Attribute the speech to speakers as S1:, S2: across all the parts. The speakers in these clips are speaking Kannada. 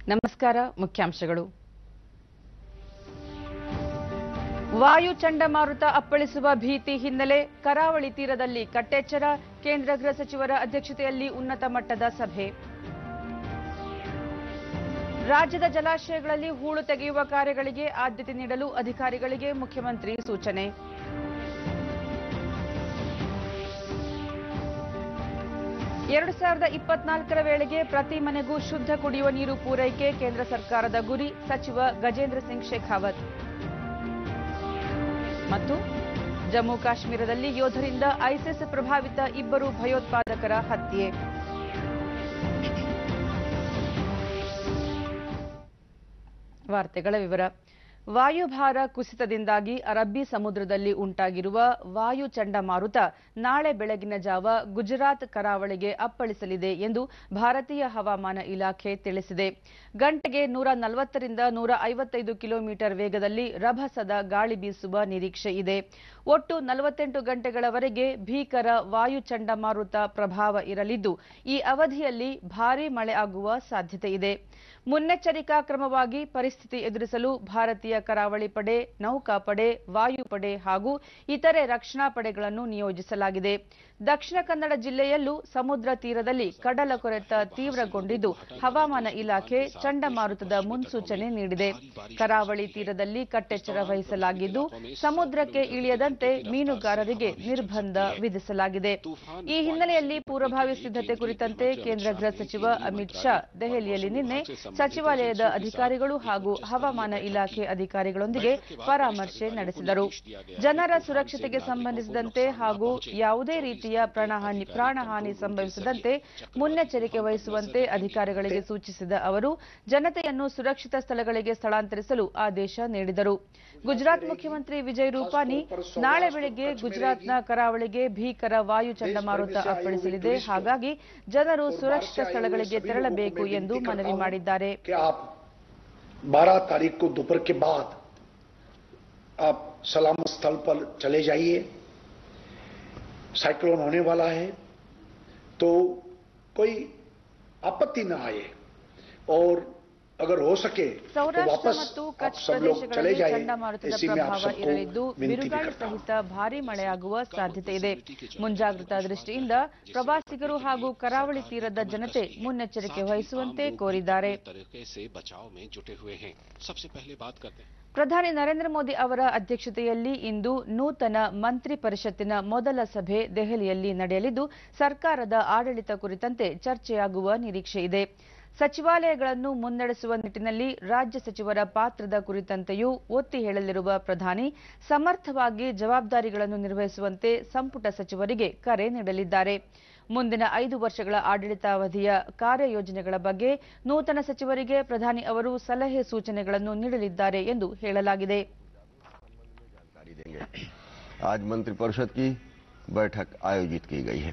S1: ನಮಸ್ಕಾರ ಮುಖ್ಯಾಂಶಗಳು ವಾಯು ಚಂಡಮಾರುತ ಅಪ್ಪಳಿಸುವ ಭೀತಿ ಹಿನ್ನೆಲೆ ಕರಾವಳಿ ತೀರದಲ್ಲಿ ಕಟ್ಟೆಚ್ಚರ ಕೇಂದ್ರ ಗೃಹ ಸಚಿವರ ಅಧ್ಯಕ್ಷತೆಯಲ್ಲಿ ಉನ್ನತ ಮಟ್ಟದ ಸಭೆ ರಾಜ್ಯದ ಜಲಾಶಯಗಳಲ್ಲಿ ಹೂಳು ತೆಗೆಯುವ ಕಾರ್ಯಗಳಿಗೆ ಆದ್ಯತೆ ನೀಡಲು ಅಧಿಕಾರಿಗಳಿಗೆ ಮುಖ್ಯಮಂತ್ರಿ ಸೂಚನೆ ಎರಡು ಸಾವಿರದ ಇಪ್ಪತ್ನಾಲ್ಕರ ವೇಳೆಗೆ ಪ್ರತಿ ಮನೆಗೂ ಶುದ್ಧ ಕುಡಿಯುವ ನೀರು ಪೂರೈಕೆ ಕೇಂದ್ರ ಸರ್ಕಾರದ ಗುರಿ ಸಚಿವ ಗಜೇಂದ್ರ ಸಿಂಗ್ ಶೇಖಾವತ್ ಮತ್ತು ಜಮ್ಮು ಕಾಶ್ಮೀರದಲ್ಲಿ ಯೋಧರಿಂದ ಐಸಿಸ್ ಪ್ರಭಾವಿತ ಇಬ್ಬರು ಭಯೋತ್ಪಾದಕರ ಹತ್ಯೆ ವಾರ್ತೆಗಳ ವಿವರ ವಾಯುಭಾರ ಕುಸಿತದಿಂದಾಗಿ ಅರಬ್ಬಿ ಸಮುದ್ರದಲ್ಲಿ ಉಂಟಾಗಿರುವ ವಾಯು ಚಂಡಮಾರುತ ನಾಳೆ ಬೆಳಗಿನ ಜಾವ ಗುಜರಾತ್ ಕರಾವಳಿಗೆ ಅಪ್ಪಳಿಸಲಿದೆ ಎಂದು ಭಾರತೀಯ ಹವಾಮಾನ ಇಲಾಖೆ ತಿಳಿಸಿದೆ ಗಂಟೆಗೆ ನೂರ ನಲವತ್ತರಿಂದ ನೂರ ಐವತ್ತೈದು ಕಿಲೋಮೀಟರ್ ವೇಗದಲ್ಲಿ ರಭಸದ ಗಾಳಿ ಬೀಸುವ ನಿರೀಕ್ಷೆ ಇದೆ ಒಟ್ಟು ನಲವತ್ತೆಂಟು ಗಂಟೆಗಳವರೆಗೆ ಭೀಕರ ವಾಯು ಚಂಡಮಾರುತ ಪ್ರಭಾವ ಇರಲಿದ್ದು ಈ ಅವಧಿಯಲ್ಲಿ ಭಾರೀ ಮಳೆ ಆಗುವ ಸಾಧ್ಯತೆ ಇದೆ ಮುನ್ನೆಚ್ಚರಿಕಾ ಕ್ರಮವಾಗಿ ಪರಿಸ್ಥಿತಿ ಎದುರಿಸಲು ಭಾರತೀಯ ಕರಾವಳಿ ಪಡೆ ನೌಕಾಪಡೆ ವಾಯುಪಡೆ ಹಾಗೂ ಇತರೆ ರಕ್ಷಣಾ ಪಡೆಗಳನ್ನು ನಿಯೋಜಿಸಲಾಗಿದೆ ದಕ್ಷಿಣ ಕನ್ನಡ ಜಿಲ್ಲೆಯಲ್ಲೂ ಸಮುದ್ರ ತೀರದಲ್ಲಿ ಕಡಲ ಕೊರೆತ ತೀವ್ರಗೊಂಡಿದ್ದು ಹವಾಮಾನ ಇಲಾಖೆ ಚಂಡಮಾರುತದ ಮುನ್ಸೂಚನೆ ನೀಡಿದೆ ಕರಾವಳಿ ತೀರದಲ್ಲಿ ಕಟ್ಟೆಚ್ಚರ ವಹಿಸಲಾಗಿದ್ದು ಸಮುದ್ರಕ್ಕೆ ಇಳಿಯದಂತೆ ಮೀನುಗಾರರಿಗೆ ನಿರ್ಬಂಧ ವಿಧಿಸಲಾಗಿದೆ ಈ ಹಿನ್ನೆಲೆಯಲ್ಲಿ ಪೂರ್ವಭಾವಿ ಸಿದ್ಧತೆ ಕುರಿತಂತೆ ಕೇಂದ್ರ ಗೃಹ ಸಚಿವ ಅಮಿತ್ ಶಾ ದೆಹಲಿಯಲ್ಲಿ ನಿನ್ನೆ ಸಚಿವಾಲಯದ ಅಧಿಕಾರಿಗಳು ಹಾಗೂ ಹವಾಮಾನ ಇಲಾಖೆ ಅಧಿಕಾರಿಗಳೊಂದಿಗೆ ಪರಾಮರ್ಶೆ ನಡೆಸಿದರು ಜನರ ಸುರಕ್ಷತೆಗೆ ಸಂಬಂಧಿಸಿದಂತೆ ಹಾಗೂ ಯಾವುದೇ ರೀತಿಯ ಪ್ರಾಣಹಾನಿ ಪ್ರಾಣಹಾನಿ ಸಂಭವಿಸದಂತೆ ಮುನ್ನೆಚ್ಚರಿಕೆ ವಹಿಸುವಂತೆ ಅಧಿಕಾರಿಗಳಿಗೆ ಸೂಚಿಸಿದ ಅವರು ಜನತೆಯನ್ನು ಸುರಕ್ಷಿತ ಸ್ಥಳಗಳಿಗೆ ಸ್ಥಳಾಂತರಿಸಲು ಆದೇಶ ನೀಡಿದರು ಗುಜರಾತ್ ಮುಖ್ಯಮಂತ್ರಿ ವಿಜಯ್ ರೂಪಾನಿ ನಾಳೆ ಬೆಳಗ್ಗೆ ಗುಜರಾತ್ನ ಕರಾವಳಿಗೆ ಭೀಕರ ವಾಯು ಚಂಡಮಾರುತ ಅಪ್ಪಳಿಸಲಿದೆ ಹಾಗಾಗಿ ಜನರು ಸುರಕ್ಷಿತ ಸ್ಥಳಗಳಿಗೆ ತೆರಳಬೇಕು ಎಂದು ಮನವಿ ಮಾಡಿದ್ದಾರೆ
S2: कि आप 12 तारीख को दोपहर के बाद आप सलामत स्थल पर चले जाइए साइक्लोन होने वाला है तो कोई आपत्ति ना आए और अगर हो सके तो
S1: ಸೌರಾಷ್ಟ್ರ
S2: वापस
S1: ಮತ್ತು
S2: आप
S1: ಕಚ್
S2: सब लोग चले
S1: ಪ್ರದೇಶಗಳಲ್ಲಿ
S2: जाए
S1: ಚಂಡಮಾರುತದ
S2: इसी में आप
S1: ಪ್ರಭಾವ
S2: सबको
S1: ಇರಲಿದ್ದು
S2: विनती भी
S1: ಬಿರುಗಾಳಿ
S2: करता हूं
S1: ಸಹಿತ ಭಾರೀ ಮಳೆಯಾಗುವ ಸಾಧ್ಯತೆ ಇದೆ ಮುಂಜಾಗ್ರತಾ ದೃಷ್ಟಿಯಿಂದ ಪ್ರವಾಸಿಗರು ಹಾಗೂ ಕರಾವಳಿ ತೀರದ ಜನತೆ ಮುನ್ನೆಚ್ಚರಿಕೆ ವಹಿಸುವಂತೆ ಕೋರಿದ್ದಾರೆ
S3: तरीके से बचाव में जुटे हुए हैं सबसे पहले बात करते हैं
S1: ಪ್ರಧಾನಿ ನರೇಂದ್ರ ಮೋದಿ ಅವರ ಅಧ್ಯಕ್ಷತೆಯಲ್ಲಿ ಇಂದು ನೂತನ ಮಂತ್ರಿ ಪರಿಷತ್ತಿನ ಮೊದಲ ಸಭೆ ದೆಹಲಿಯಲ್ಲಿ ನಡೆಯಲಿದ್ದು ಸರ್ಕಾರದ ಆಡಳಿತ ಕುರಿತಂತೆ ಚರ್ಚೆಯಾಗುವ ನಿರೀಕ್ಷೆ ಇದೆ ಸಚಿವಾಲಯಗಳನ್ನು ಮುನ್ನಡೆಸುವ ನಿಟ್ಟಿನಲ್ಲಿ ರಾಜ್ಯ ಸಚಿವರ ಪಾತ್ರದ ಕುರಿತಂತೆಯೂ ಒತ್ತಿ ಹೇಳಲಿರುವ ಪ್ರಧಾನಿ ಸಮರ್ಥವಾಗಿ ಜವಾಬ್ದಾರಿಗಳನ್ನು ನಿರ್ವಹಿಸುವಂತೆ ಸಂಪುಟ ಸಚಿವರಿಗೆ ಕರೆ ನೀಡಲಿದ್ದಾರೆ ಮುಂದಿನ ಐದು ವರ್ಷಗಳ ಆಡಳಿತಾವಧಿಯ ಕಾರ್ಯಯೋಜನೆಗಳ ಬಗ್ಗೆ ನೂತನ ಸಚಿವರಿಗೆ ಪ್ರಧಾನಿ ಅವರು ಸಲಹೆ ಸೂಚನೆಗಳನ್ನು ನೀಡಲಿದ್ದಾರೆ ಎಂದು ಹೇಳಲಾಗಿದೆ
S4: जानकारी देंगे आज मंत्रिपरिषद की बैठक आयोजित की गई है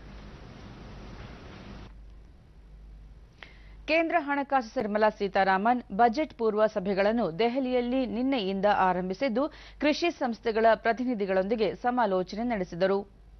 S1: ಕೇಂದ್ರ ಹಣಕಾಸು ಸಚಿವೆ ನಿರ್ಮಲಾ ಸೀತಾರಾಮನ್ ಬಜೆಟ್ ಪೂರ್ವ ಸಭೆಗಳನ್ನು ದೆಹಲಿಯಲ್ಲಿ ನಿನ್ನೆಯಿಂದ ಆರಂಭಿಸಿದ್ದು ಕೃಷಿ ಸಂಸ್ಥೆಗಳ ಪ್ರತಿನಿಧಿಗಳೊಂದಿಗೆ ಸಮಾಲೋಚನೆ ನಡೆಸಿದರು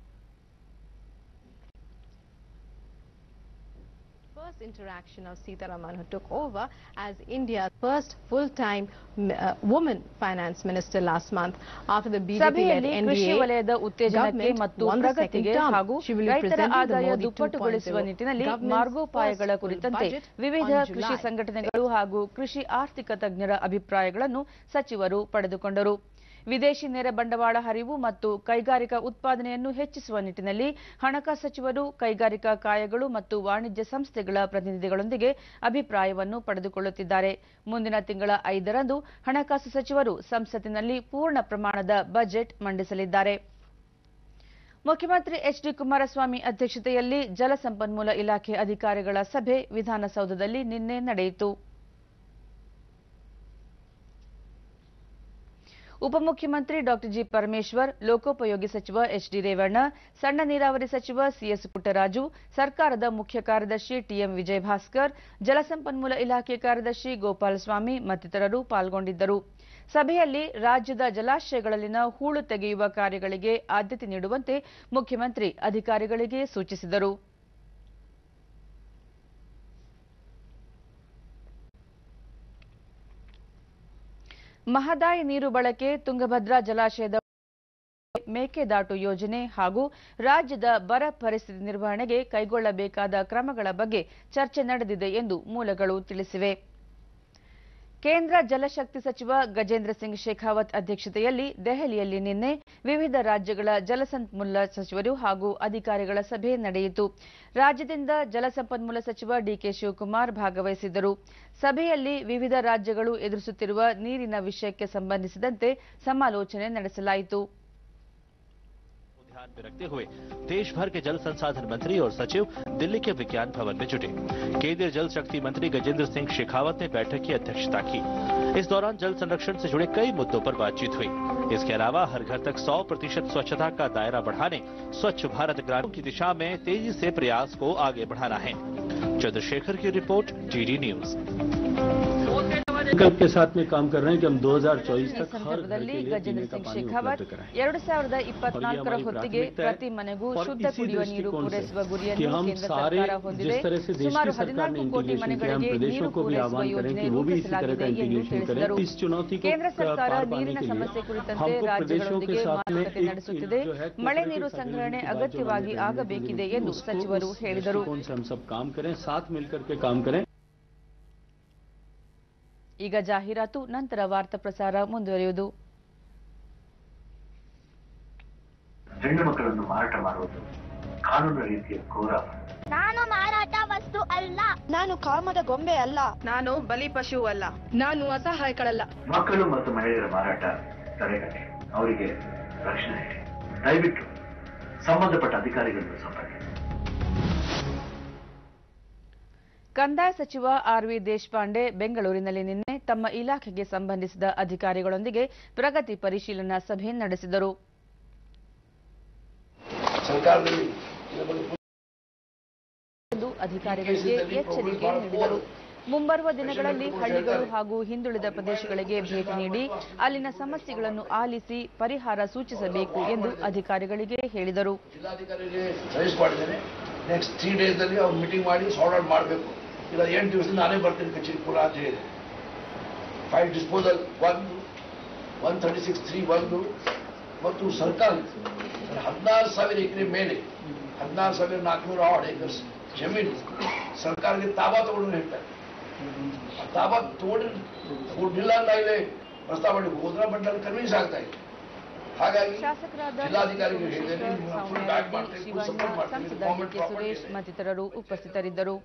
S5: first interaction of Sitaraman who took over as India's first full-time m- uh, woman finance minister last month after the BJP-led
S1: ಸಭೆಯಲ್ಲಿ ಕೃಷಿ
S5: NDA
S1: ವಲಯದ ಉತ್ತೇಜನಕ್ಕೆ
S5: government
S1: ಮತ್ತು
S5: won the second
S1: ಪ್ರಗತಿಗೆ
S5: term.
S1: ಹಾಗೂ
S5: She will be
S1: ರೈತರ
S5: presenting the
S1: ಆದಾಯ
S5: Modi
S1: ದುಪ್ಪಟ್ಟುಗೊಳಿಸುವ
S5: 2.0
S1: ನಿಟ್ಟಿನಲ್ಲಿ
S5: government's
S1: ಮಾರ್ಗೋಪಾಯಗಳ
S5: first full
S1: ಕುರಿತಂತೆ
S5: budget
S1: ವಿವಿಧ
S5: on
S1: ಕೃಷಿ
S5: July.
S1: ಸಂಘಟನೆಗಳು ಹಾಗೂ ಕೃಷಿ ಆರ್ಥಿಕ ತಜ್ಞರ ಅಭಿಪ್ರಾಯಗಳನ್ನು ಸಚಿವರು ಪಡೆದುಕೊಂಡರು ವಿದೇಶಿ ನೇರ ಬಂಡವಾಳ ಹರಿವು ಮತ್ತು ಕೈಗಾರಿಕಾ ಉತ್ಪಾದನೆಯನ್ನು ಹೆಚ್ಚಿಸುವ ನಿಟ್ಟಿನಲ್ಲಿ ಹಣಕಾಸು ಸಚಿವರು ಕೈಗಾರಿಕಾ ಕಾಯಗಳು ಮತ್ತು ವಾಣಿಜ್ಯ ಸಂಸ್ಥೆಗಳ ಪ್ರತಿನಿಧಿಗಳೊಂದಿಗೆ ಅಭಿಪ್ರಾಯವನ್ನು ಪಡೆದುಕೊಳ್ಳುತ್ತಿದ್ದಾರೆ ಮುಂದಿನ ತಿಂಗಳ ಐದರಂದು ಹಣಕಾಸು ಸಚಿವರು ಸಂಸತ್ತಿನಲ್ಲಿ ಪೂರ್ಣ ಪ್ರಮಾಣದ ಬಜೆಟ್ ಮಂಡಿಸಲಿದ್ದಾರೆ ಮುಖ್ಯಮಂತ್ರಿ ಎಚ್ ಡಿ ಕುಮಾರಸ್ವಾಮಿ ಅಧ್ಯಕ್ಷತೆಯಲ್ಲಿ ಜಲಸಂಪನ್ಮೂಲ ಇಲಾಖೆ ಅಧಿಕಾರಿಗಳ ಸಭೆ ವಿಧಾನಸೌಧದಲ್ಲಿ ನಿನ್ನೆ ನಡೆಯಿತು ಉಪಮುಖ್ಯಮಂತ್ರಿ ಡಾಕ್ಟರ್ ಜಿ ಪರಮೇಶ್ವರ್ ಲೋಕೋಪಯೋಗಿ ಸಚಿವ ಎಚ್ ಡಿ ರೇವಣ್ಣ ಸಣ್ಣ ನೀರಾವರಿ ಸಚಿವ ಸಿಎಸ್ ಪುಟ್ಟರಾಜು ಸರ್ಕಾರದ ಮುಖ್ಯ ಕಾರ್ಯದರ್ಶಿ ಟಿಎಂ ವಿಜಯಭಾಸ್ಕರ್ ಜಲಸಂಪನ್ಮೂಲ ಇಲಾಖೆ ಕಾರ್ಯದರ್ಶಿ ಗೋಪಾಲಸ್ವಾಮಿ ಮತ್ತಿತರರು ಪಾಲ್ಗೊಂಡಿದ್ದರು ಸಭೆಯಲ್ಲಿ ರಾಜ್ಯದ ಜಲಾಶಯಗಳಲ್ಲಿನ ಹೂಳು ತೆಗೆಯುವ ಕಾರ್ಯಗಳಿಗೆ ಆದ್ಯತೆ ನೀಡುವಂತೆ ಮುಖ್ಯಮಂತ್ರಿ ಅಧಿಕಾರಿಗಳಿಗೆ ಸೂಚಿಸಿದರು ಮಹದಾಯಿ ನೀರು ಬಳಕೆ ತುಂಗಭದ್ರಾ ಜಲಾಶಯದ ಮೇಕೆದಾಟು ಯೋಜನೆ ಹಾಗೂ ರಾಜ್ಯದ ಬರ ಪರಿಸ್ಥಿತಿ ನಿರ್ವಹಣೆಗೆ ಕೈಗೊಳ್ಳಬೇಕಾದ ಕ್ರಮಗಳ ಬಗ್ಗೆ ಚರ್ಚೆ ನಡೆದಿದೆ ಎಂದು ಮೂಲಗಳು ತಿಳಿಸಿವೆ ಕೇಂದ್ರ ಜಲಶಕ್ತಿ ಸಚಿವ ಗಜೇಂದ್ರ ಸಿಂಗ್ ಶೇಖಾವತ್ ಅಧ್ಯಕ್ಷತೆಯಲ್ಲಿ ದೆಹಲಿಯಲ್ಲಿ ನಿನ್ನೆ ವಿವಿಧ ರಾಜ್ಯಗಳ ಜಲಸಂಪನ್ಮೂಲ ಸಚಿವರು ಹಾಗೂ ಅಧಿಕಾರಿಗಳ ಸಭೆ ನಡೆಯಿತು ರಾಜ್ಯದಿಂದ ಜಲಸಂಪನ್ಮೂಲ ಸಚಿವ ಡಿಕೆ ಶಿವಕುಮಾರ್ ಭಾಗವಹಿಸಿದ್ದರು ಸಭೆಯಲ್ಲಿ ವಿವಿಧ ರಾಜ್ಯಗಳು ಎದುರಿಸುತ್ತಿರುವ ನೀರಿನ ವಿಷಯಕ್ಕೆ ಸಂಬಂಧಿಸಿದಂತೆ ಸಮಾಲೋಚನೆ ನಡೆಸಲಾಯಿತು
S6: ध्यान में रखते हुए देश भर के जल संसाधन मंत्री और सचिव दिल्ली के विज्ञान भवन में जुटे केंद्रीय जल शक्ति मंत्री गजेंद्र सिंह शेखावत ने बैठक की अध्यक्षता की इस दौरान जल संरक्षण से जुड़े कई मुद्दों पर बातचीत हुई इसके अलावा हर घर तक 100 प्रतिशत स्वच्छता का दायरा बढ़ाने स्वच्छ भारत ग्रामीण की दिशा में तेजी से प्रयास को आगे बढ़ाना है चंद्रशेखर की रिपोर्ट डीडी न्यूज
S7: संकल्प के साथ में काम कर रहे हैं कि हम 2024
S1: ಈ
S7: तक हर घर
S1: ಸಂದರ್ಭದಲ್ಲಿ
S7: के लिए
S1: ಗಜೇಂದ್ರ
S7: पीने का
S1: ಸಿಂಗ್
S7: पानी
S1: ಶೇಖಾವತ್
S7: उपलब्ध कराएं
S1: ಎರಡು ಸಾವಿರದ ಇಪ್ಪತ್ನಾಲ್ಕರ ಹೊತ್ತಿಗೆ ಪ್ರತಿ ಮನೆಗೂ
S7: और
S1: ಶುದ್ಧ
S7: इसी
S1: ಕುಡಿಯುವ ನೀರು
S7: दृष्टिकोण से
S1: ಪೂರೈಸುವ
S7: कि
S1: ಗುರಿಯನ್ನು
S7: हम
S1: ಕೇಂದ್ರ
S7: सारे
S1: ಸರ್ಕಾರ ಹೊಂದಿದೆ
S7: जिस तरह से देश
S1: ಸುಮಾರು
S7: की सरकार ने
S1: ಹದಿನಾಲ್ಕು ಕೋಟಿ
S7: इंटीग्रेशन किया हम
S1: ಮನೆಗಳಿಗೆ
S7: प्रदेशों
S1: ನೀರು
S7: को भी
S1: ಪೂರೈಸುವ
S7: आह्वान करें
S1: ಯೋಜನೆ
S7: कि वो भी इसी तरह का
S1: ರೂಪಿಸಲಾಗಿದೆ ಎಂದು
S7: इंटीग्रेशन करें
S1: ತಿಳಿಸಿದರು
S7: इस चुनौती को
S1: ಕೇಂದ್ರ ಸರ್ಕಾರ
S7: पार पाने
S1: ನೀರಿನ
S7: के लिए
S1: ಸಮಸ್ಯೆ ಕುರಿತಂತೆ
S7: हमको प्रदेशों के
S1: ರಾಜ್ಯಗಳೊಂದಿಗೆ
S7: साथ में
S1: ಮಾತುಕತೆ
S7: एक
S1: ನಡೆಸುತ್ತಿದೆ
S7: जो है
S1: ಮಳೆ
S7: cooperative
S1: ನೀರು
S7: agreement
S1: ಸಂಗ್ರಹಣೆ
S7: की बात जो
S1: ಅಗತ್ಯವಾಗಿ
S7: हमने
S1: ಆಗಬೇಕಿದೆ
S7: करनी
S1: ಎಂದು
S7: उसको
S1: ಸಚಿವರು
S7: उस
S1: ಹೇಳಿದರು
S7: दृष्टिकोण से हम सब काम करें साथ मिलकर के काम करें
S1: ಈಗ ಜಾಹೀರಾತು ನಂತರ ವಾರ್ತಾ ಪ್ರಸಾರ ಮುಂದುವರಿಯುವುದು
S8: ಹೆಣ್ಣು ಮಕ್ಕಳನ್ನು ಮಾರಾಟ ಮಾಡುವುದು ಕಾನೂನು ರೀತಿಯ ಘೋರ
S9: ನಾನು ಮಾರಾಟ ವಸ್ತು ಅಲ್ಲ
S10: ನಾನು ಕಾಮದ ಗೊಂಬೆ ಅಲ್ಲ
S11: ನಾನು ಬಲಿ ಪಶು ಅಲ್ಲ ನಾನು ಅಸಹಾಯಕಳಲ್ಲ
S8: ಮಕ್ಕಳು ಮತ್ತು ಮಹಿಳೆಯರ ಮಾರಾಟ ತಡೆಗಟ್ಟೆ ಅವರಿಗೆ ರಕ್ಷಣೆ ನೀಡಿ ದಯವಿಟ್ಟು ಸಂಬಂಧಪಟ್ಟ ಅಧಿಕಾರಿಗಳನ್ನು ಸಂಪರ್ಕಿಸಿ
S1: ಕಂದಾಯ ಸಚಿವ ಆರ್ ವಿ ದೇಶಪಾಂಡೆ ಬೆಂಗಳೂರಿನಲ್ಲಿ ನಿನ್ನೆ ತಮ್ಮ ಇಲಾಖೆಗೆ ಸಂಬಂಧಿಸಿದ ಅಧಿಕಾರಿಗಳೊಂದಿಗೆ ಪ್ರಗತಿ ಪರಿಶೀಲನಾ ಸಭೆ ನಡೆಸಿದರು
S2: ಸರ್ಕಾರದಲ್ಲಿ ಇದರ ಬಗ್ಗೆ
S1: ಎಂದು ಅಧಿಕಾರಿಗಳಿಗೆ ಎಚ್ಚರಿಕೆ ನೀಡಿದರು ಮುಂಬರುವ ದಿನಗಳಲ್ಲಿ ಹಳ್ಳಿಗಳು ಹಾಗೂ ಹಿಂದುಳಿದ ಪ್ರದೇಶಗಳಿಗೆ ಭೇಟಿ ನೀಡಿ ಅಲ್ಲಿನ ಸಮಸ್ಯೆಗಳನ್ನು ಆಲಿಸಿ ಪರಿಹಾರ ಸೂಚಿಸಬೇಕು ಎಂದು ಅಧಿಕಾರಿಗಳಿಗೆ ಹೇಳಿದರು
S2: ಜಿಲ್ಲಾಧಿಕಾರಿಗೆ ಸಜೆಸ್ಟ್ ಮಾಡಿದ್ದೇನೆ ನೆಕ್ಸ್ಟ್ ತ್ರೀ ಡೇಸಲ್ಲಿ ಅವ್ರು ಮೀಟಿಂಗ್ ಮಾಡಿ ಸಾರ್ಟ್ ಔಟ್ ಮಾಡಬೇಕು ಇಲ್ಲ ಎಂಟು ದಿವಸದಿಂದ ನಾನೇ ಬರ್ತೀನಿ ಕಚೇರಿ ಪುರ ಅಂತ ಹೇಳಿದೆ ಫೈವ್ ಡಿಸ್ಪೋಸಲ್ ಒಂದು ಒನ್ ತರ್ಟಿ ಸಿಕ್ಸ್ ತ್ರೀ ಒಂದು ಮತ್ತು ಸರ್ಕಾರ ಹದಿನಾರು ಸಾವಿರ ಎಕರೆ ಮೇಲೆ ಹದಿನಾರು ಸಾವಿರ ನಾಲ್ಕುನೂರ ಆಡ್ ಏಕರ್ಸ್ ಜಮೀನು ಸರ್ಕಾರಕ್ಕೆ ತಾಬಾ ತಗೊಂಡು ಹೇಳ್ತಾರೆ ಆ ತಾಬಾ ತಗೊಂಡು ತಗೊಂಡಿಲ್ಲ ಅಂತ ಇಲ್ಲಿ ಪ್ರಸ್ತಾವ ಮಾಡಿ ಹೋದ್ರ ಬಂಡಲ್ ಕನ್ವಿನ್ಸ್ ಆಗ್ತಾ ಇದೆ ಹಾಗಾಗಿ
S1: ಶಾಸಕರಾದ
S2: ಜಿಲ್ಲಾಧಿಕಾರಿಗಳು
S1: ಶಶಿಕಲಾ
S2: ಹೇಳಿದ್ದೇನೆ
S1: ಶೇಖರ್,
S2: ಫುಲ್
S1: ಸೌಮ್ಯ
S2: ಬ್ಯಾಕ್
S1: ರೆಡ್ಡಿ,
S2: ಮಾಡ್ತೀನಿ ಫುಲ್
S1: ಶಿವಣ್ಣ
S2: ಸಪೋರ್ಟ್ ಮಾಡ್ತೀನಿ
S1: ಸಂಸದ
S2: ಗೌರ್ಮೆಂಟ್
S1: ಕೆ ಸುರೇಶ್ ಮತ್ತಿತರರು ಉಪಸ್ಥಿತರಿದ್ದರು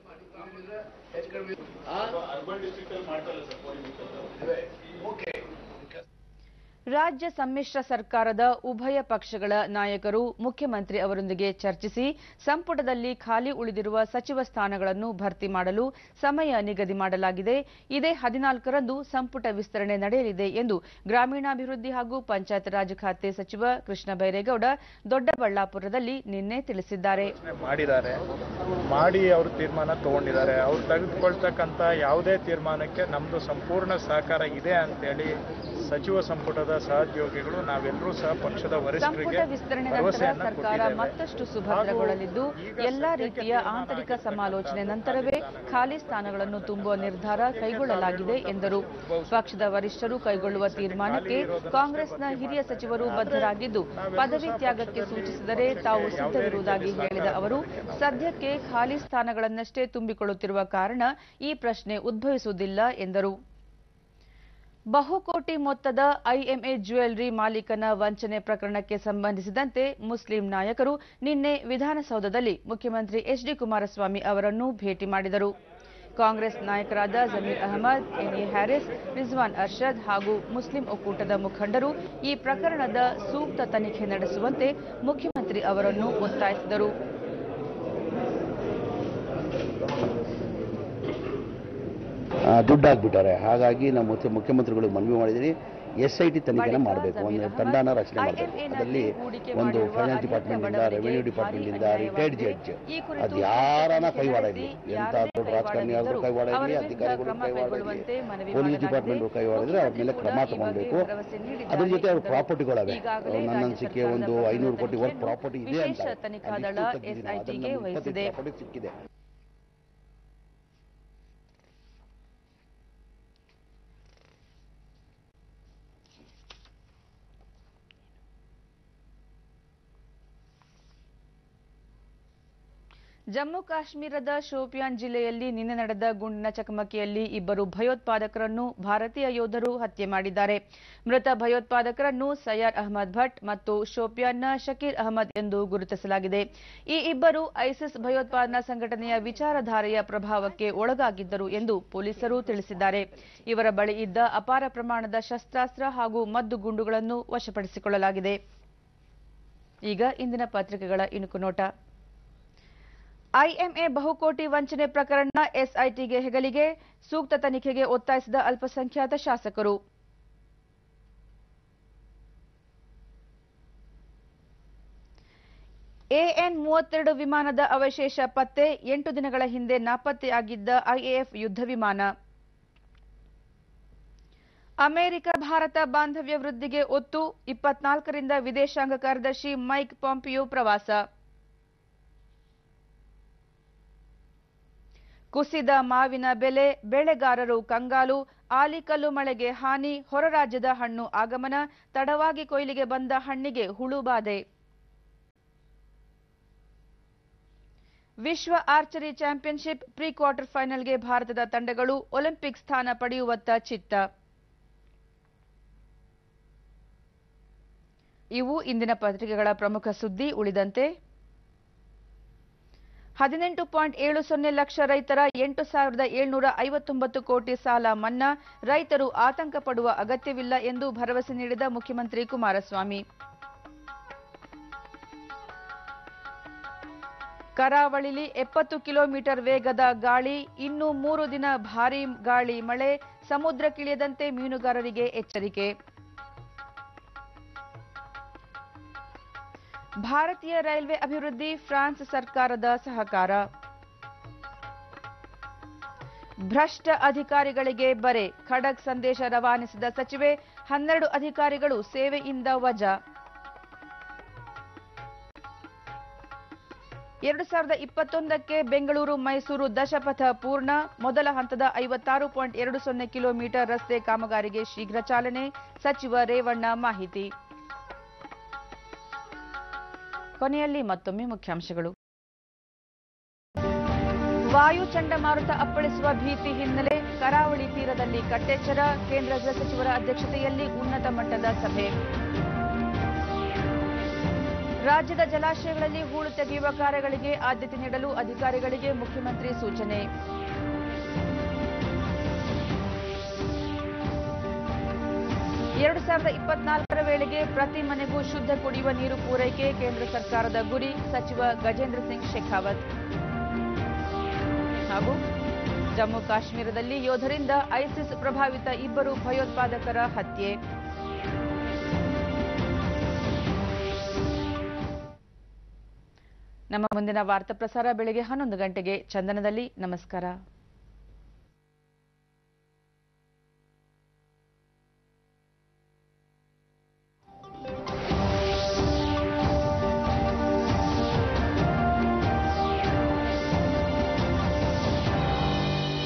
S2: ಓಕೆ
S1: ರಾಜ್ಯ ಸಮ್ಮಿಶ್ರ ಸರ್ಕಾರದ ಉಭಯ ಪಕ್ಷಗಳ ನಾಯಕರು ಮುಖ್ಯಮಂತ್ರಿ ಅವರೊಂದಿಗೆ ಚರ್ಚಿಸಿ ಸಂಪುಟದಲ್ಲಿ ಖಾಲಿ ಉಳಿದಿರುವ ಸಚಿವ ಸ್ಥಾನಗಳನ್ನು ಭರ್ತಿ ಮಾಡಲು ಸಮಯ ನಿಗದಿ ಮಾಡಲಾಗಿದೆ ಇದೇ ಹದಿನಾಲ್ಕರಂದು ಸಂಪುಟ ವಿಸ್ತರಣೆ ನಡೆಯಲಿದೆ ಎಂದು ಗ್ರಾಮೀಣಾಭಿವೃದ್ಧಿ ಹಾಗೂ ಪಂಚಾಯತ್ ರಾಜ್ ಖಾತೆ ಸಚಿವ ಕೃಷ್ಣ ಬೈರೇಗೌಡ ದೊಡ್ಡಬಳ್ಳಾಪುರದಲ್ಲಿ ನಿನ್ನೆ ತಿಳಿಸಿದ್ದಾರೆ
S12: ಮಾಡಿದ್ದಾರೆ ಮಾಡಿ ಅವರು ತೀರ್ಮಾನ ತಗೊಂಡಿದ್ದಾರೆ ಅವ್ರು ತೆಗೆದುಕೊಳ್ತಕ್ಕಂಥ ಯಾವುದೇ ತೀರ್ಮಾನಕ್ಕೆ ನಮ್ಮದು ಸಂಪೂರ್ಣ ಸಹಕಾರ ಇದೆ ಅಂತೇಳಿ ಸಚಿವ ಸಂಪುಟದ ಸಹೋದ್ಯೋಗಿಗಳು ನಾವೆಲ್ಲರೂ ಸಹ ಪಕ್ಷದ ವರಿಷ್ಠರಿಗೆ
S1: ಸಂಪುಟ ವಿಸ್ತರಣೆ ನಂತರ
S12: ಭರವಸೆಯನ್ನ
S1: ಸರ್ಕಾರ
S12: ಕೊಟ್ಟಿದ್ದೇವೆ.
S1: ಮತ್ತಷ್ಟು ಸುಭದ್ರಗೊಳ್ಳಲಿದ್ದು
S12: ಹಾಗೂ ಈಗ
S1: ಎಲ್ಲಾ
S12: ಸದ್ಯಕ್ಕೆ
S1: ರೀತಿಯ
S12: ತೀರ್ಮಾನ
S1: ಆಂತರಿಕ
S12: ಆಗಿರ್ತಕ್ಕಂಥ
S1: ಸಮಾಲೋಚನೆ ನಂತರವೇ
S12: ಸ್ಥಾನಗಳನ್ನು
S1: ಖಾಲಿ ಸ್ಥಾನಗಳನ್ನು ತುಂಬುವ ನಿರ್ಧಾರ ಕೈಗೊಳ್ಳಲಾಗಿದೆ ಎಂದರು ಪಕ್ಷದ ವರಿಷ್ಠರು ಕೈಗೊಳ್ಳುವ ತೀರ್ಮಾನಕ್ಕೆ ಕಾಂಗ್ರೆಸ್ನ ಹಿರಿಯ ಸಚಿವರು ಬದ್ಧರಾಗಿದ್ದು ಪದವಿ ತ್ಯಾಗಕ್ಕೆ ಸೂಚಿಸಿದರೆ ತಾವು ಸಿದ್ಧವಿರುವುದಾಗಿ ಹೇಳಿದ ಅವರು ಸದ್ಯಕ್ಕೆ ಖಾಲಿ ಸ್ಥಾನಗಳನ್ನಷ್ಟೇ ತುಂಬಿಕೊಳ್ಳುತ್ತಿರುವ ಕಾರಣ ಈ ಪ್ರಶ್ನೆ ಉದ್ಭವಿಸುವುದಿಲ್ಲ ಎಂದರು ಬಹುಕೋಟಿ ಮೊತ್ತದ ಐಎಂಎ ಜ್ಯುವೆಲರಿ ಮಾಲೀಕನ ವಂಚನೆ ಪ್ರಕರಣಕ್ಕೆ ಸಂಬಂಧಿಸಿದಂತೆ ಮುಸ್ಲಿಂ ನಾಯಕರು ನಿನ್ನೆ ವಿಧಾನಸೌಧದಲ್ಲಿ ಮುಖ್ಯಮಂತ್ರಿ ಎಚ್ ಡಿ ಕುಮಾರಸ್ವಾಮಿ ಅವರನ್ನು ಭೇಟಿ ಮಾಡಿದರು ಕಾಂಗ್ರೆಸ್ ನಾಯಕರಾದ ಜಮೀರ್ ಅಹಮದ್ ಎನ್ಎ ಹ್ಯಾರಿಸ್ ರಿಜ್ವಾನ್ ಅರ್ಷದ್ ಹಾಗೂ ಮುಸ್ಲಿಂ ಒಕ್ಕೂಟದ ಮುಖಂಡರು ಈ ಪ್ರಕರಣದ ಸೂಕ್ತ ತನಿಖೆ ನಡೆಸುವಂತೆ ಮುಖ್ಯಮಂತ್ರಿ ಅವರನ್ನು ಒತ್ತಾಯಿಸಿದರು
S13: ದುಡ್ಡು ಹಾಕ್ಬಿಟ್ಟಾರೆ ಹಾಗಾಗಿ ನಾವು ಮುಖ್ಯ ಮುಖ್ಯಮಂತ್ರಿಗಳಿಗೆ ಮನವಿ ಮಾಡಿದ್ದೀನಿ ಎಸ್ ಐ ಟಿ ತನಿಖೆನ ಮಾಡಬೇಕು ಒಂದು ತಂಡನ ರಚನೆ ಮಾಡಬೇಕು ಅದರಲ್ಲಿ ಒಂದು ಫೈನಾನ್ಸ್ ಡಿಪಾರ್ಟ್ಮೆಂಟಿಂದ ರೆವಿನ್ಯೂ ಡಿಪಾರ್ಟ್ಮೆಂಟಿಂದ ರಿಟೈರ್ಡ್ ಜಡ್ಜ್ ಅದು ಯಾರನ್ನ ಕೈವಾಡ ಇರಲಿ ಎಂಥ ದೊಡ್ಡ ರಾಜಕಾರಣಿ ಆದರೂ ಕೈವಾಡ ಇರಲಿ ಅಧಿಕಾರಿಗಳು ಕೈವಾಡ ಇರಲಿ ಪೊಲೀಸ್ ಡಿಪಾರ್ಟ್ಮೆಂಟ್ ಕೈವಾಡ ಇದ್ರೆ ಅವ್ರ ಮೇಲೆ ಕ್ರಮ ತಗೊಳ್ಬೇಕು ಅದ್ರ ಜೊತೆ ಅವ್ರ ಪ್ರಾಪರ್ಟಿಗಳವೆ ನನ್ನ ಅನಿಸಿಕೆ ಒಂದು ಐನೂರು ಕೋಟಿ ವರ್ತ್ ಪ್ರಾಪರ್ಟಿ ಇದೆ ಅಂತ
S1: ವಿಶೇಷ ತನಿಖಾ ದಳ ಎಸ್ಐಟಿಗೆ ವಹಿಸಿದೆ
S13: ಪ್ರಾಪರ್ಟಿ ಸಿಕ್ಕಿದೆ
S1: ಜಮ್ಮು ಕಾಶ್ಮೀರದ ಶೋಪಿಯಾನ್ ಜಿಲ್ಲೆಯಲ್ಲಿ ನಿನ್ನೆ ನಡೆದ ಗುಂಡಿನ ಚಕಮಕಿಯಲ್ಲಿ ಇಬ್ಬರು ಭಯೋತ್ಪಾದಕರನ್ನು ಭಾರತೀಯ ಯೋಧರು ಹತ್ಯೆ ಮಾಡಿದ್ದಾರೆ ಮೃತ ಭಯೋತ್ಪಾದಕರನ್ನು ಸಯ್ಯದ್ ಅಹಮದ್ ಭಟ್ ಮತ್ತು ಶೋಪಿಯಾನ್ನ ಶಕೀರ್ ಅಹಮದ್ ಎಂದು ಗುರುತಿಸಲಾಗಿದೆ ಈ ಇಬ್ಬರು ಐಸಿಸ್ ಭಯೋತ್ಪಾದನಾ ಸಂಘಟನೆಯ ವಿಚಾರಧಾರೆಯ ಪ್ರಭಾವಕ್ಕೆ ಒಳಗಾಗಿದ್ದರು ಎಂದು ಪೊಲೀಸರು ತಿಳಿಸಿದ್ದಾರೆ ಇವರ ಬಳಿ ಇದ್ದ ಅಪಾರ ಪ್ರಮಾಣದ ಶಸ್ತ್ರಾಸ್ತ್ರ ಹಾಗೂ ಮದ್ದು ಗುಂಡುಗಳನ್ನು ವಶಪಡಿಸಿಕೊಳ್ಳಲಾಗಿದೆ ಈಗ ಇಂದಿನ ಪತ್ರಿಕೆಗಳ ಇಣುಕು ನೋಟ ಐಎಂಎ ಬಹುಕೋಟಿ ವಂಚನೆ ಪ್ರಕರಣ ಎಸ್ಐಟಿಗೆ ಹೆಗಲಿಗೆ ಸೂಕ್ತ ತನಿಖೆಗೆ ಒತ್ತಾಯಿಸಿದ ಅಲ್ಪಸಂಖ್ಯಾತ ಶಾಸಕರು ಎಎನ್ ಮೂವತ್ತೆರಡು ವಿಮಾನದ ಅವಶೇಷ ಪತ್ತೆ ಎಂಟು ದಿನಗಳ ಹಿಂದೆ ನಾಪತ್ತೆಯಾಗಿದ್ದ ಐಎಎಫ್ ಯುದ್ಧ ವಿಮಾನ ಅಮೆರಿಕ ಭಾರತ ಬಾಂಧವ್ಯ ವೃದ್ಧಿಗೆ ಒತ್ತು ಇಪ್ಪತ್ನಾಲ್ಕರಿಂದ ವಿದೇಶಾಂಗ ಕಾರ್ಯದರ್ಶಿ ಮೈಕ್ ಪಾಂಪಿಯೋ ಪ್ರವಾಸ ಕುಸಿದ ಮಾವಿನ ಬೆಲೆ ಬೆಳೆಗಾರರು ಕಂಗಾಲು ಆಲಿಕಲ್ಲು ಮಳೆಗೆ ಹಾನಿ ಹೊರ ರಾಜ್ಯದ ಹಣ್ಣು ಆಗಮನ ತಡವಾಗಿ ಕೊಯ್ಲಿಗೆ ಬಂದ ಹಣ್ಣಿಗೆ ಹುಳು ಬಾಧೆ ವಿಶ್ವ ಆರ್ಚರಿ ಚಾಂಪಿಯನ್ಶಿಪ್ ಪ್ರೀ ಕ್ವಾರ್ಟರ್ ಫೈನಲ್ಗೆ ಭಾರತದ ತಂಡಗಳು ಒಲಿಂಪಿಕ್ ಸ್ಥಾನ ಪಡೆಯುವತ್ತ ಚಿತ್ತ ಇವು ಇಂದಿನ ಪತ್ರಿಕೆಗಳ ಪ್ರಮುಖ ಸುದ್ದಿ ಉಳಿದಂತೆ ಹದಿನೆಂಟು ಪಾಯಿಂಟ್ ಏಳು ಸೊನ್ನೆ ಲಕ್ಷ ರೈತರ ಎಂಟು ಸಾವಿರದ ಏಳ್ನೂರ ಐವತ್ತೊಂಬತ್ತು ಕೋಟಿ ಸಾಲ ಮನ್ನಾ ರೈತರು ಆತಂಕ ಪಡುವ ಅಗತ್ಯವಿಲ್ಲ ಎಂದು ಭರವಸೆ ನೀಡಿದ ಮುಖ್ಯಮಂತ್ರಿ ಕುಮಾರಸ್ವಾಮಿ ಕರಾವಳಿಲಿ ಎಪ್ಪತ್ತು ಕಿಲೋಮೀಟರ್ ವೇಗದ ಗಾಳಿ ಇನ್ನು ಮೂರು ದಿನ ಭಾರೀ ಗಾಳಿ ಮಳೆ ಸಮುದ್ರಕ್ಕಿಳಿಯದಂತೆ ಮೀನುಗಾರರಿಗೆ ಎಚ್ಚರಿಕೆ ಭಾರತೀಯ ರೈಲ್ವೆ ಅಭಿವೃದ್ಧಿ ಫ್ರಾನ್ಸ್ ಸರ್ಕಾರದ ಸಹಕಾರ ಭ್ರಷ್ಟ ಅಧಿಕಾರಿಗಳಿಗೆ ಬರೆ ಖಡಕ್ ಸಂದೇಶ ರವಾನಿಸಿದ ಸಚಿವೆ ಹನ್ನೆರಡು ಅಧಿಕಾರಿಗಳು ಸೇವೆಯಿಂದ ವಜಾ ಎರಡು ಸಾವಿರದ ಇಪ್ಪತ್ತೊಂದಕ್ಕೆ ಬೆಂಗಳೂರು ಮೈಸೂರು ದಶಪಥ ಪೂರ್ಣ ಮೊದಲ ಹಂತದ ಐವತ್ತಾರು ಪಾಯಿಂಟ್ ಎರಡು ಸೊನ್ನೆ ಕಿಲೋಮೀಟರ್ ರಸ್ತೆ ಕಾಮಗಾರಿಗೆ ಶೀಘ್ರ ಚಾಲನೆ ಸಚಿವ ರೇವಣ್ಣ ಮಾಹಿತಿ ಕೊನೆಯಲ್ಲಿ ಮತ್ತೊಮ್ಮೆ ಮುಖ್ಯಾಂಶಗಳು ವಾಯು ಚಂಡಮಾರುತ ಅಪ್ಪಳಿಸುವ ಭೀತಿ ಹಿನ್ನೆಲೆ ಕರಾವಳಿ ತೀರದಲ್ಲಿ ಕಟ್ಟೆಚ್ಚರ ಕೇಂದ್ರ ಗೃಹ ಸಚಿವರ ಅಧ್ಯಕ್ಷತೆಯಲ್ಲಿ ಉನ್ನತ ಮಟ್ಟದ ಸಭೆ ರಾಜ್ಯದ ಜಲಾಶಯಗಳಲ್ಲಿ ಹೂಳು ತೆಗೆಯುವ ಕಾರ್ಯಗಳಿಗೆ ಆದ್ಯತೆ ನೀಡಲು ಅಧಿಕಾರಿಗಳಿಗೆ ಮುಖ್ಯಮಂತ್ರಿ ಸೂಚನೆ ಎರಡು ಸಾವಿರದ ಇಪ್ಪತ್ನಾಲ್ಕರ ವೇಳೆಗೆ ಪ್ರತಿ ಮನೆಗೂ ಶುದ್ಧ ಕುಡಿಯುವ ನೀರು ಪೂರೈಕೆ ಕೇಂದ್ರ ಸರ್ಕಾರದ ಗುರಿ ಸಚಿವ ಗಜೇಂದ್ರ ಸಿಂಗ್ ಶೇಖಾವತ್ ಹಾಗೂ ಜಮ್ಮು ಕಾಶ್ಮೀರದಲ್ಲಿ ಯೋಧರಿಂದ ಐಸಿಸ್ ಪ್ರಭಾವಿತ ಇಬ್ಬರು ಭಯೋತ್ಪಾದಕರ ಹತ್ಯೆ ನಮ್ಮ ಮುಂದಿನ ವಾರ್ತಾ ಪ್ರಸಾರ ಬೆಳಗ್ಗೆ ಹನ್ನೊಂದು ಗಂಟೆಗೆ ಚಂದನದಲ್ಲಿ ನಮಸ್ಕಾರ